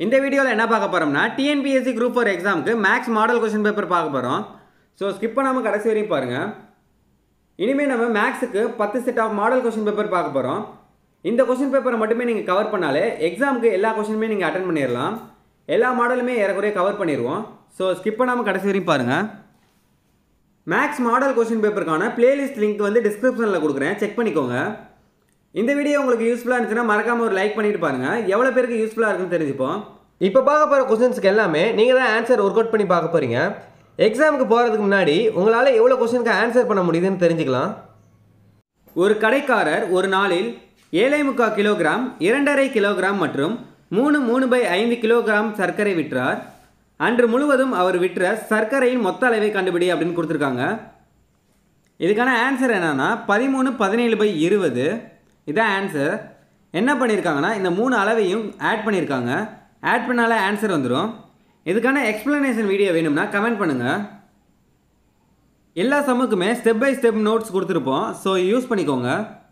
இந்த வீடியோவில் என்ன பார்க்க போகிறோம்னா டிஎன்பிஎஸ்சி குரூப் ஃபோர் எக்ஸாமுக்கு மேக்ஸ் மாடல் கொஸ்டின் பேப்பர் பார்க்க போகிறோம் ஸோ ஸ்கிப் பண்ணாமல் கடைசி வரையும் பாருங்கள் இனிமேல் நம்ம மேக்ஸுக்கு பத்து set of model question paper பார்க்க போகிறோம் இந்த கொஸ்டின் பேப்பரை மட்டுமே நீங்கள் கவர் பண்ணாலே எக்ஸாமுக்கு எல்லா கொஸ்டினுமே நீங்கள் அட்டன் பண்ணிடலாம் எல்லா மாடலுமே ஏறக்குறைய கவர் பண்ணிடுவோம் ஸோ ஸ்கிப் பண்ணாமல் கடைசி வரையும் பாருங்கள் மேக்ஸ் மாடல் கொஸ்டின் பேப்பருக்கான பிளேலிஸ்ட் லிங்க் வந்து டிஸ்கிரிப்ஷனில் கொடுக்குறேன் செக் பண்ணிக்கோங்க இந்த வீடியோ உங்களுக்கு யூஸ்ஃபுல்லாக இருந்துச்சுன்னா மறக்காம ஒரு லைக் பண்ணிட்டு பாருங்க எவ்வளோ பேருக்கு யூஸ்ஃபுல்லாக இருக்குன்னு தெரிஞ்சுப்போம் இப்போ பார்க்க போகிற கொஸ்டின்ஸ்க்கு எல்லாமே நீங்கள் தான் ஆன்சர் ஒர்க் அவுட் பண்ணி பார்க்க போகிறீங்க எக்ஸாமுக்கு போகிறதுக்கு முன்னாடி உங்களால் எவ்வளோ கொஸ்டினுக்கு ஆன்சர் பண்ண முடியுதுன்னு தெரிஞ்சுக்கலாம் ஒரு கடைக்காரர் ஒரு நாளில் ஏழை முக்கால் கிலோகிராம் இரண்டரை கிலோகிராம் மற்றும் மூணு மூணு பை ஐந்து கிலோகிராம் சர்க்கரை விற்றார் அன்று முழுவதும் அவர் விற்ற சர்க்கரையின் மொத்த அளவை கண்டுபிடி அப்படின்னு கொடுத்துருக்காங்க இதுக்கான ஆன்சர் என்னன்னா பதிமூணு பதினேழு பை இருபது இதான் ஆன்சர் என்ன பண்ணியிருக்காங்கன்னா இந்த மூணு அளவையும் ஆட் பண்ணியிருக்காங்க ஆட் பண்ணாலே ஆன்சர் வந்துடும் இதுக்கான எக்ஸ்ப்ளனேஷன் வீடியோ வேணும்னா கமெண்ட் பண்ணுங்கள் எல்லா சம்முக்குமே ஸ்டெப் பை ஸ்டெப் நோட்ஸ் கொடுத்துருப்போம் ஸோ யூஸ் பண்ணிக்கோங்க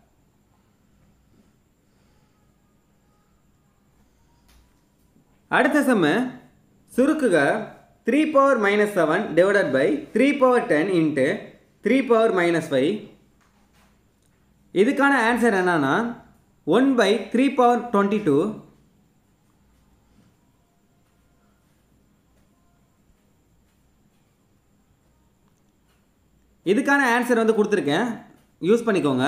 அடுத்த செம்மு சுருக்குக three power minus seven divided by three power ten into three power minus five இதுக்கான ஆன்சர் என்னன்னா one by three power twenty two இதுக்கான ஆன்சர் வந்து கொடுத்துருக்கேன் யூஸ் பண்ணிக்கோங்க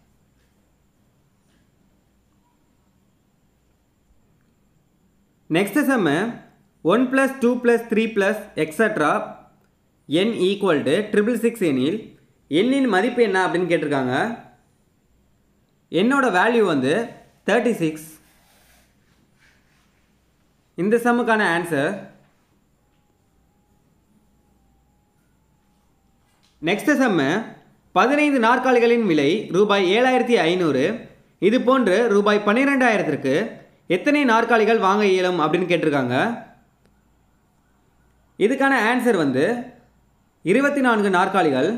நெக்ஸ்ட் செம்மு one plus two plus three plus extra n equal to triple six எனில் எண்ணின் மதிப்பு என்ன அப்படின்னு கேட்டிருக்காங்க என்னோட வேல்யூ வந்து தேர்ட்டி சிக்ஸ் இந்த சம்முக்கான ஆன்சர் நெக்ஸ்ட் செம்மு பதினைந்து நாற்காலிகளின் விலை ரூபாய் ஏழாயிரத்தி ஐநூறு இது போன்று ரூபாய் பன்னிரெண்டாயிரத்திற்கு எத்தனை நாற்காலிகள் வாங்க இயலும் அப்படின்னு கேட்டிருக்காங்க இதுக்கான ஆன்சர் வந்து இருபத்தி நான்கு நாற்காலிகள்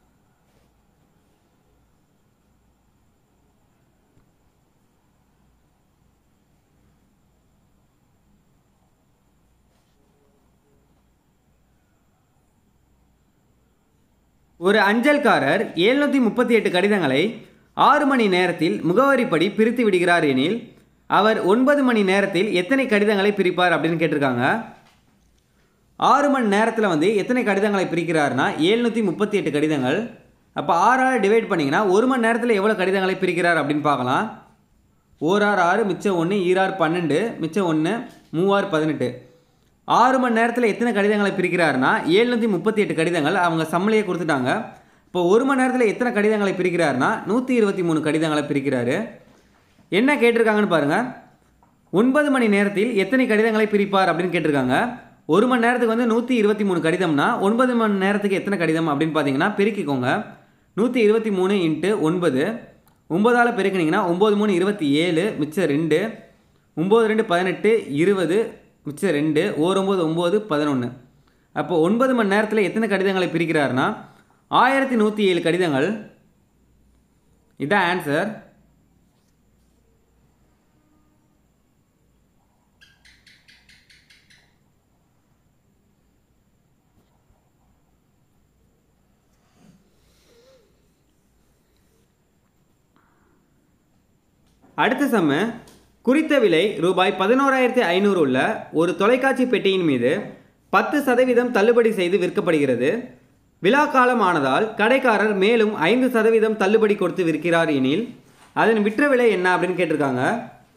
ஒரு அஞ்சல்காரர் எழுநூற்றி முப்பத்தி எட்டு கடிதங்களை ஆறு மணி நேரத்தில் முகவரிப்படி பிரித்து விடுகிறார் எனில் அவர் ஒன்பது மணி நேரத்தில் எத்தனை கடிதங்களை பிரிப்பார் அப்படின்னு கேட்டிருக்காங்க ஆறு மணி நேரத்தில் வந்து எத்தனை கடிதங்களை பிரிக்கிறார்னா எழுநூற்றி முப்பத்தி எட்டு கடிதங்கள் அப்போ ஆறால் டிவைட் பண்ணிங்கன்னா ஒரு மணி நேரத்தில் எவ்வளோ கடிதங்களை பிரிக்கிறார் அப்படின்னு பார்க்கலாம் ஓராறு ஆறு மிச்சம் ஒன்று ஈராறு பன்னெண்டு மிச்சம் ஒன்று மூவாறு பதினெட்டு ஆறு மணி நேரத்தில் எத்தனை கடிதங்களை பிரிக்கிறாருன்னா எழுநூற்றி முப்பத்தி எட்டு கடிதங்கள் அவங்க சம்மளையே கொடுத்துட்டாங்க இப்போ ஒரு மணி நேரத்தில் எத்தனை கடிதங்களை பிரிக்கிறாருன்னா நூற்றி இருபத்தி மூணு கடிதங்களை பிரிக்கிறாரு என்ன கேட்டிருக்காங்கன்னு பாருங்கள் ஒன்பது மணி நேரத்தில் எத்தனை கடிதங்களை பிரிப்பார் அப்படின்னு கேட்டிருக்காங்க ஒரு மணி நேரத்துக்கு வந்து நூற்றி இருபத்தி மூணு கடிதம்னா ஒன்பது மணி நேரத்துக்கு எத்தனை கடிதம் அப்படின்னு பார்த்தீங்கன்னா பெருக்கிக்கோங்க நூற்றி இருபத்தி மூணு இன்ட்டு ஒன்பது ஒம்பதால் பெருக்கினீங்கன்னா ஒம்பது மூணு இருபத்தி ஏழு மிச்சம் ரெண்டு ஒம்பது ரெண்டு பதினெட்டு இருபது மிச்சம் ரெண்டு ஓர் ஒம்பது ஒம்பது பதினொன்று அப்போ ஒன்பது மணி நேரத்தில் எத்தனை கடிதங்களை பிரிக்கிறாருன்னா ஆயிரத்தி நூற்றி ஏழு கடிதங்கள் இதான் ஆன்சர் அடுத்த செம்ம குறித்த விலை ரூபாய் பதினோராயிரத்தி ஐநூறு உள்ள ஒரு தொலைக்காட்சி பெட்டியின் மீது பத்து சதவீதம் தள்ளுபடி செய்து விற்கப்படுகிறது விழா காலம் ஆனதால் கடைக்காரர் மேலும் ஐந்து சதவீதம் தள்ளுபடி கொடுத்து விற்கிறார் எனில் அதன் விற்ற விலை என்ன அப்படின்னு கேட்டிருக்காங்க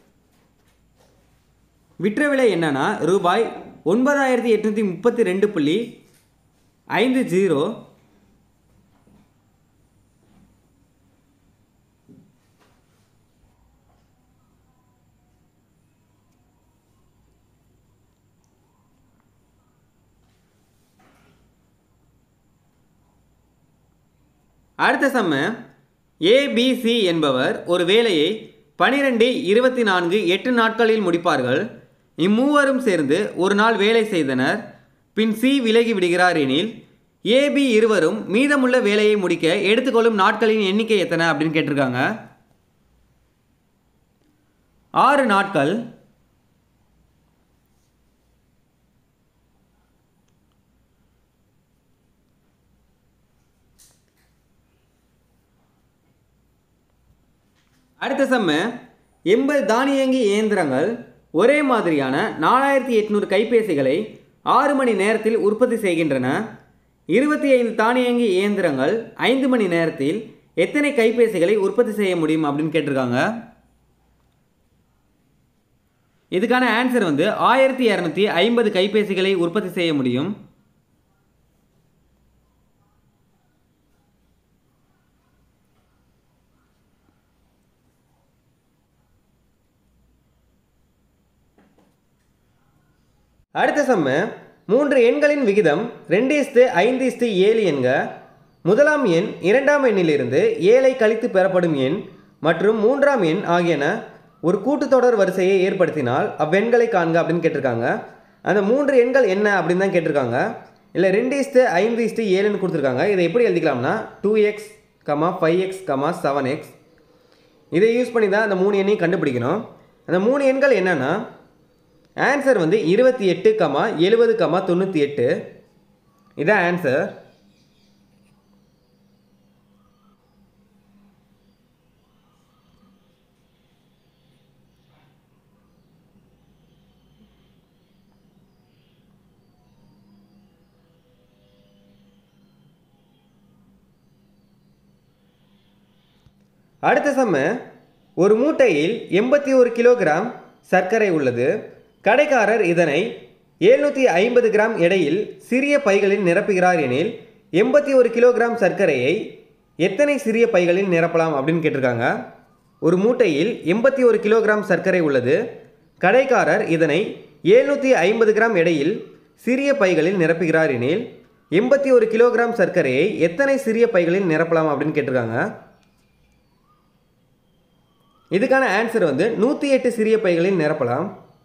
விற்ற விலை என்னன்னா ரூபாய் ஒன்பதாயிரத்தி எட்நூற்றி முப்பத்தி ரெண்டு புள்ளி ஐந்து ஜீரோ அடுத்த செம்ம ஏபிசி என்பவர் ஒரு வேலையை பனிரெண்டு இருபத்தி நான்கு எட்டு நாட்களில் முடிப்பார்கள் இம்மூவரும் சேர்ந்து ஒரு நாள் வேலை செய்தனர் பின் சி விலகி விடுகிறார் எனில் ஏபி இருவரும் மீதமுள்ள வேலையை முடிக்க எடுத்துக்கொள்ளும் நாட்களின் எண்ணிக்கை எத்தனை அப்படின்னு கேட்டிருக்காங்க ஆறு நாட்கள் அடுத்த செம்ம எண்பது தானியங்கி இயந்திரங்கள் ஒரே மாதிரியான நாலாயிரத்தி எட்நூறு கைபேசிகளை ஆறு மணி நேரத்தில் உற்பத்தி செய்கின்றன இருபத்தி ஐந்து தானியங்கி இயந்திரங்கள் ஐந்து மணி நேரத்தில் எத்தனை கைபேசிகளை உற்பத்தி செய்ய முடியும் அப்படின்னு கேட்டிருக்காங்க இதுக்கான ஆன்சர் வந்து ஆயிரத்தி இரநூத்தி ஐம்பது கைபேசிகளை உற்பத்தி செய்ய முடியும் அடுத்த செம்ம மூன்று எண்களின் விகிதம் ரெண்டு இஸ்து ஐந்து இஸ்து ஏழு என்க முதலாம் எண் இரண்டாம் எண்ணிலிருந்து ஏழை கழித்து பெறப்படும் எண் மற்றும் மூன்றாம் எண் ஆகியன ஒரு கூட்டுத்தொடர் வரிசையை ஏற்படுத்தினால் அவ்வெண்களை காண்க அப்படின்னு கேட்டிருக்காங்க அந்த மூன்று எண்கள் என்ன அப்படின்னு தான் கேட்டிருக்காங்க இல்லை ரெண்டு இஸ்து ஐந்து இஸ்து ஏழுன்னு கொடுத்துருக்காங்க இதை எப்படி எழுதிக்கலாம்னா two x comma five x comma seven x இதை யூஸ் பண்ணி தான் அந்த மூணு எண்ணையும் கண்டுபிடிக்கணும் அந்த மூணு எண்கள் என்னென்னா ஆன்சர் வந்து இருபத்தி எட்டு கமா எழுபது கமா தொண்ணூற்றி எட்டு இதான் ஆன்சர் அடுத்த செம்ம ஒரு மூட்டையில் எண்பத்தி ஒரு கிலோகிராம் சர்க்கரை உள்ளது கடைக்காரர் இதனை எழுநூற்றி ஐம்பது கிராம் எடையில் சிறிய பைகளில் நிரப்புகிறார் எனில் எண்பத்தி ஒரு கிலோகிராம் சர்க்கரையை எத்தனை சிறிய பைகளில் நிரப்பலாம் அப்படின்னு கேட்டிருக்காங்க ஒரு மூட்டையில் எண்பத்தி ஒரு கிலோகிராம் சர்க்கரை உள்ளது கடைக்காரர் இதனை எழுநூற்றி ஐம்பது கிராம் எடையில் சிறிய பைகளில் நிரப்புகிறார் எனில் எண்பத்தி ஒரு கிலோகிராம் சர்க்கரையை எத்தனை சிறிய பைகளில் நிரப்பலாம் அப்படின்னு கேட்டிருக்காங்க இதுக்கான ஆன்சர் வந்து நூற்றி எட்டு சிறிய பைகளில் நிரப்பலாம்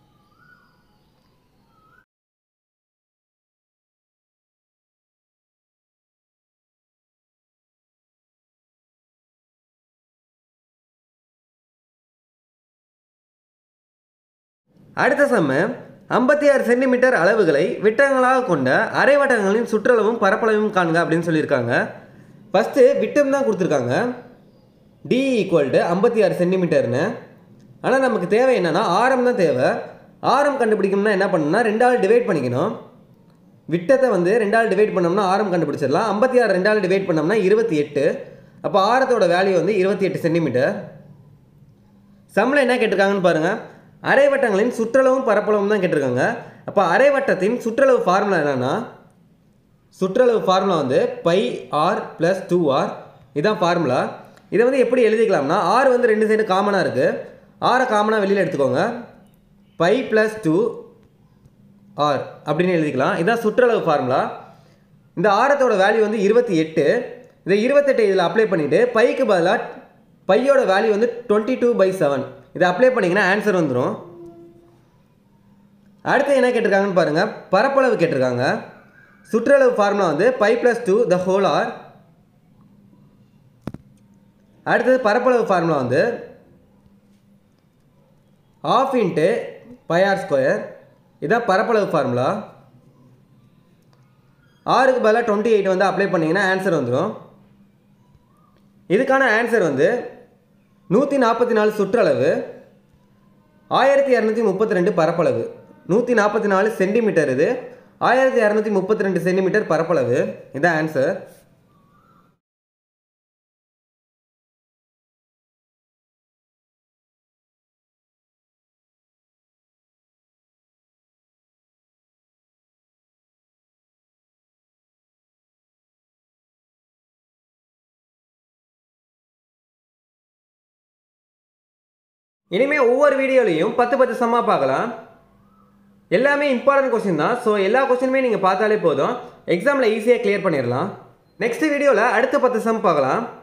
அடுத்த செம்ம ஐம்பத்தி ஆறு சென்டிமீட்டர் அளவுகளை விட்டங்களாக கொண்ட அரைவட்டங்களின் சுற்றளவும் பரப்பளவும் காண்க அப்படின்னு சொல்லியிருக்காங்க ஃபஸ்ட்டு விட்டம் தான் கொடுத்துருக்காங்க டி ஈக்குவல் டு ஐம்பத்தி ஆறு சென்டிமீட்டர்னு ஆனால் நமக்கு தேவை என்னென்னா ஆரம் தான் தேவை ஆரம் கண்டுபிடிக்கணும்னா என்ன பண்ணணும்னா ரெண்டால் டிவைட் பண்ணிக்கணும் விட்டத்தை வந்து ரெண்டால் டிவைட் பண்ணோம்னா ஆரம் கண்டுபிடிச்சிடலாம் ஐம்பத்தி ஆறு ரெண்டால் டிவைட் பண்ணோம்னா இருபத்தி எட்டு அப்போ ஆரத்தோட வேல்யூ வந்து இருபத்தி எட்டு சென்டிமீட்டர் சம்மில் என்ன கேட்டிருக்காங்கன்னு பாருங்கள் அரைவட்டங்களின் சுற்றளவும் பரப்பளவும் தான் கேட்டிருக்காங்க அப்போ அரைவட்டத்தின் சுற்றளவு ஃபார்முலா என்னன்னா சுற்றளவு ஃபார்முலா வந்து pi r plus two r இதுதான் ஃபார்முலா இதை வந்து எப்படி எழுதிக்கலாம்னா ஆர் வந்து ரெண்டு சைடு காமனாக இருக்குது ஆரை காமனாக வெளியில் எடுத்துக்கோங்க பை ப்ளஸ் டூ ஆர் அப்படின்னு எழுதிக்கலாம் இதான் சுற்றளவு ஃபார்முலா இந்த ஆரத்தோட வேல்யூ வந்து இருபத்தி எட்டு இந்த இருபத்தெட்டு இதில் அப்ளை பண்ணிவிட்டு பைக்கு பதிலாக பையோட வேல்யூ வந்து டுவெண்ட்டி டூ பை செவன் இதை அப்ளை பண்ணிங்கன்னா ஆன்சர் வந்துடும் அடுத்து என்ன கேட்டிருக்காங்கன்னு பாருங்கள் பரப்பளவு கேட்டிருக்காங்க சுற்றளவு ஃபார்முலா வந்து pi plus two the whole r அடுத்தது பரப்பளவு ஃபார்முலா வந்து half into pi r square இதான் பரப்பளவு ஃபார்முலா ஆறுக்கு பதிலாக டுவெண்ட்டி எயிட் வந்து அப்ளை பண்ணிங்கன்னா ஆன்சர் வந்துடும் இதுக்கான ஆன்சர் வந்து நூற்றி நாற்பத்தி நாலு சுற்றளவு ஆயிரத்தி இரநூத்தி முப்பத்தி ரெண்டு பரப்பளவு நூற்றி நாற்பத்தி நாலு சென்டிமீட்டர் இது ஆயிரத்தி இரநூத்தி முப்பத்தி ரெண்டு சென்டிமீட்டர் பரப்பளவு இதான் ஆன்சர் இனிமேல் ஒவ்வொரு வீடியோலையும் பத்து பத்து சம்மா பார்க்கலாம் எல்லாமே இம்பார்ட்டன்ட் கொஸ்டின் தான் ஸோ எல்லா கொஸ்டினுமே நீங்கள் பார்த்தாலே போதும் எக்ஸாமில் ஈஸியாக கிளியர் பண்ணிடலாம் நெக்ஸ்ட் வீடியோவில் அடுத்த பத்து சம் பார்க்கலாம்